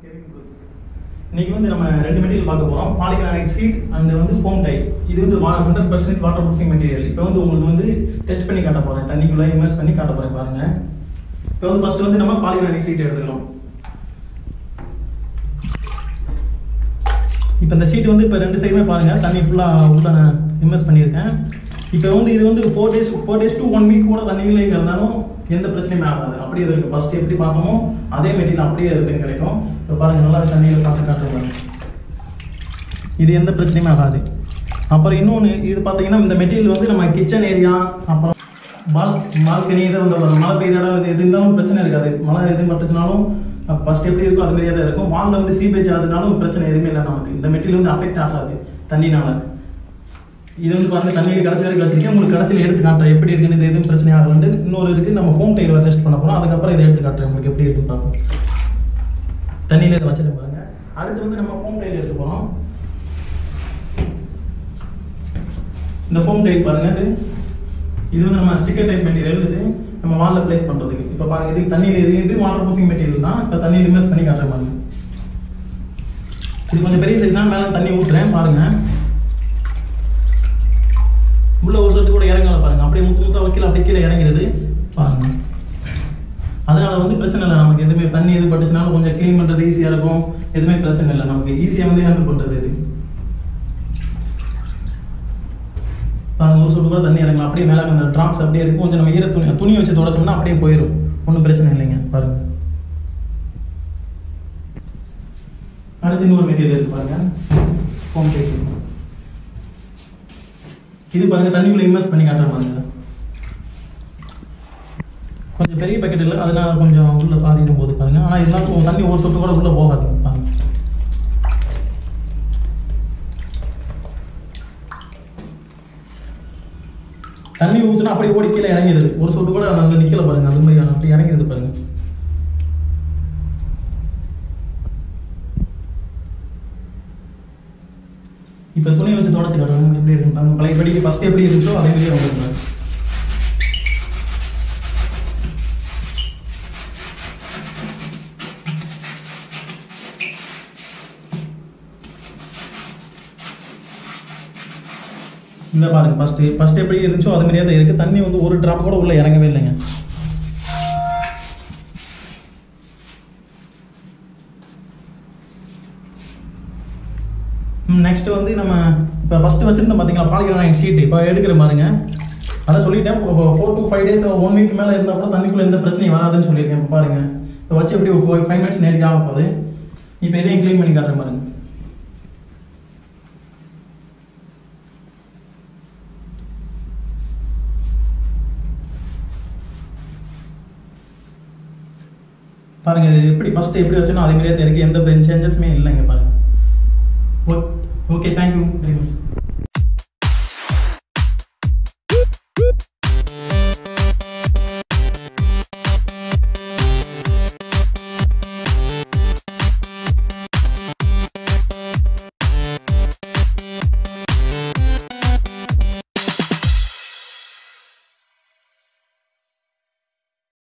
Kevin groups இன்னைக்கு வந்து நம்ம ரெண்டு மெட்டீரியல் பார்க்க போறோம் பாலிகிரானைட் சீட் அண்ட் வந்து ஃபோம் டை இது வந்து hundred percent waterproofing material இப்போ வந்து உங்களுக்கு வந்து டெஸ்ட் பண்ணி காட்ட போறேன் தண்ணிக்குள்ள இன்வெஸ்ட் பண்ணி காட்ட போறேன் பாருங்க இப்போ வந்து ஃபர்ஸ்ட் வந்து நம்ம பாலிகிரானைட் சீட் எடுத்துக்கலாம் இப்போ இந்த சீட் வந்து இப்போ ரெண்டு சைடுமே பாருங்க தண்ணி ஃபுல்லாக உள்ள நான் இன்வெஸ்ட் பண்ணியிருக்கேன் இப்போ வந்து இது வந்து four days four days to one week கூட தண்ணியிலே இருந்தாலும் எந்த பிரச்சனையுமே ஆகாது அப்படியே இது இருக்கு ஃபர்ஸ்ட் எப்படி பார்த்தோமோ அதே மெட்டீரியல் அப்படியே ரிட்டர்ன் கிடைக்கும் இப்போ பாருங்க நல்லா தண்ணியில் காட்டு காட்டுறேன் இது எந்த பிரச்சனையுமே ஆகாது அப்புறம் இன்னொன்று இது பார்த்தீங்கன்னா இந்த மெட்டீரியல் வந்து நம்ம கிச்சன் ஏரியா அப்புறம் பால் பால்கனி இதை வந்து ஒரு மழை பெய்த இடம் இது எது இருந்தாலும் பிரச்சனை இருக்காது மழை எது பட்டுச்சுனாலும் ஃபர்ஸ்ட் எப்படி இருக்கும் அது மாதிரியே தான் இருக்கும் வாலில் வந்து சீபேஜ் ஆகுதுனாலும் பிரச்சனை எதுவுமே இல்லை நமக்கு இந்த மெட்டீரியல் வந்து அஃபெக்ட் ஆகாது தண்ணினால இது வந்து பாருங்க தண்ணியில் கடைசி வரைக்கும் வச்சிருக்கேன் உங்களுக்கு கடைசியில் எடுத்து காட்டுறேன் எப்படி இருக்குன்னு இது எதுவும் பிரச்சனை ஆகலன்ட்டு இன்னொரு இருக்கு நம்ம ஃபோன் டைல டெஸ்ட் பண்ண போறோம் அதுக்கப்புறம் இதை எடுத்து காட்டுறேன் உங்களுக்கு எப்படி இருக்குன்னு பார்ப்போம் தண்ணியில் இதை வச்சுட்டு பாருங்க அடுத்து வந்து நம்ம ஃபோம் டைல் எடுத்து போறோம் இந்த ஃபோம் டைல் பாருங்க இது இது வந்து நம்ம ஸ்டிக்கர் டைப் மெட்டீரியல் இது நம்ம வால்ல பிளேஸ் பண்றதுக்கு இப்போ பாருங்க இது தண்ணியில் இது இது வாட்டர் ப்ரூஃபிங் மெட்டீரியல் தான் இப்போ தண்ணியில் இன்வெஸ்ட் பண்ணி காட்டுறேன் பாருங்க இது கொஞ்சம் பெரிய சைஸ்னா மேலே தண்ணி ஊற்றுறேன் பாருங்க உள்ள ஒரு சொட்டு கூட இறங்கல பாருங்க அப்படியே முத்து முத்தா வைக்கல அப்படியே கீழே இறங்கிடுது பாருங்க அதனால வந்து பிரச்சனை இல்லை நமக்கு எதுவுமே தண்ணி எது பட்டுச்சுனாலும் கொஞ்சம் க்ளீன் பண்றது ஈஸியா இருக்கும் எதுவுமே பிரச்சனை இல்லை நமக்கு ஈஸியா வந்து ஹேண்டில் பண்றது இது பாருங்க ஒரு சொட்டு கூட தண்ணி இறங்கலாம் அப்படியே மேலே அந்த டிராப்ஸ் அப்படியே இருக்கும் கொஞ்சம் நம்ம ஈர துணி துணி வச்சு தொடச்சோம்னா அப்படியே போயிடும் ஒன்றும் பிரச்சனை இல்லைங்க பாருங்க அடுத்து இன்னொரு மெட்டீரியல் இருக்கு பாருங்க ஹோம் டேக்கிங் இது பாருங்க தண்ணிக்குள்ள இன்வெஸ்ட் பண்ணி காட்டுற பாருங்க கொஞ்சம் பெரிய பக்கெட் இல்லை அதனால கொஞ்சம் உள்ள பாதி இது போது பாருங்க ஆனால் இருந்தாலும் தண்ணி ஒரு சொட்டு கூட உள்ள போகாது பாருங்க தண்ணி ஊத்துனா அப்படியே ஓடி கீழே இறங்கிடுது ஒரு சொட்டு கூட அங்க நிக்கல பாருங்க அது மாதிரி அப்படி இறங்கிடுது பாருங்க இப்போ துணி வச்சு தொடச்சு காட்டுறாங்க எப்படி இருக்கு பாருங்க பழையபடிக்கு ஃபர்ஸ்ட் எப்படி இருந்துச்சோ அதே மாதிரியே வந்துருக்காங்க இந்த பாருங்க ஃபர்ஸ்ட் ஃபர்ஸ்ட் எப்படி இருந்துச்சோ அது மாதிரியே தான் இருக்கு தண்ணி வந்து ஒரு டிராப் கூட உள்ள இறங்கவே இல்லைங்க நெக்ஸ்ட் வந்து நம்ம இப்போ ஃபர்ஸ்ட் வச்சிருந்தோம் பார்த்தீங்களா பாலிகிரானைட் ஷீட் இப்போ எடுக்கிற பாருங்க அதான் சொல்லிட்டேன் four to five days one week மேலே இருந்தால் கூட தண்ணிக்குள்ள எந்த பிரச்சனையும் வராதுன்னு சொல்லியிருக்கேன் இப்போ பாருங்க இப்போ வச்சு எப்படி ஒரு ஃபைவ் மினிட்ஸ் நேரிக்கு ஆக போகுது இப்போ இதையும் க்ளீன் பண்ணி காட்டுறேன் பாருங்க பாருங்க இது எப்படி ஃபர்ஸ்ட் எப்படி வச்சனோ அதே மாதிரியே தான் இருக்கு எந்த சேஞ்சஸுமே இல்லைங்க பாருங்க ஓகே தேங்க்யூ வெரி மச்